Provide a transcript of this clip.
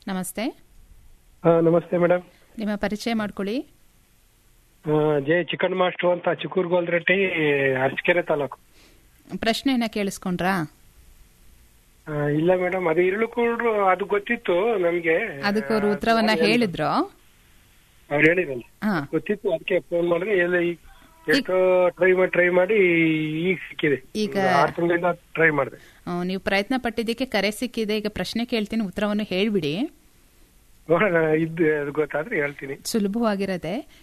ನಮಸ್ತೆ ಹಾ ನಮಸ್ತೆ ಮೇಡಮ್ ನಿಮ್ಮ ಪರಿಚಯ ಮಾಡ್ಕೊಳ್ಳಿ ಜೆ ಚಿಕನ್ ಮಾಸ್ಟರ್ ಅಂತ ಚಿಕ್ಕೂರ್ಗೋಲ್ರಟ್ಟಿ ಅರಸಕೆರೆ ತಾಲೂಕು ಪ್ರಶ್ನೆಯನ್ನ ಕೇಳಿಸ್ಕೊಂಡ್ರಾ ಆ, ಇಲ್ಲ ಮೇಡಮ್ ಅದು ಇರುಳುಕೂಡ್ರು ಅದು ಗೊತ್ತಿತ್ತು ನಮ್ಗೆ ಅದಕ್ಕೆ ಅವ್ರು ಉತ್ತರವನ್ನ ಹೇಳಿದ್ರು ಅವ್ರು ಹೇಳಿರಲ್ಲ ಹಾ ಗೊತ್ತಿತ್ತು ಅದಕ್ಕೆ ಫೋನ್ ಮಾಡಿದ್ರೆ ಎಲ್ಲ ಈಗ ಎಷ್ಟೋ ಟ್ರೈ ಮಾಡಿ ಟ್ರೈ ಮಾಡಿ ಈಗ ಸಿಕ್ಕಿದೆ ಈಗ ಆರು ತಿಂಗಳಿಂದ ಟ್ರೈ ಮಾಡಿದೆ ಆ, ನೀವು ಪ್ರಯತ್ನ ಪಟ್ಟಿದ್ದಕ್ಕೆ ಕರೆ ಸಿಕ್ಕಿದೆ ಈಗ ಪ್ರಶ್ನೆ ಕೇಳ್ತೀನಿ ಉತ್ತರವನ್ನು ಹೇಳ್ಬಿಡಿ ನೋಡೋಣ ಇದ್ದು ಅದು ಗೊತ್ತಾದ್ರೆ ಹೇಳ್ತೀನಿ ಸುಲಭವಾಗಿರದೆ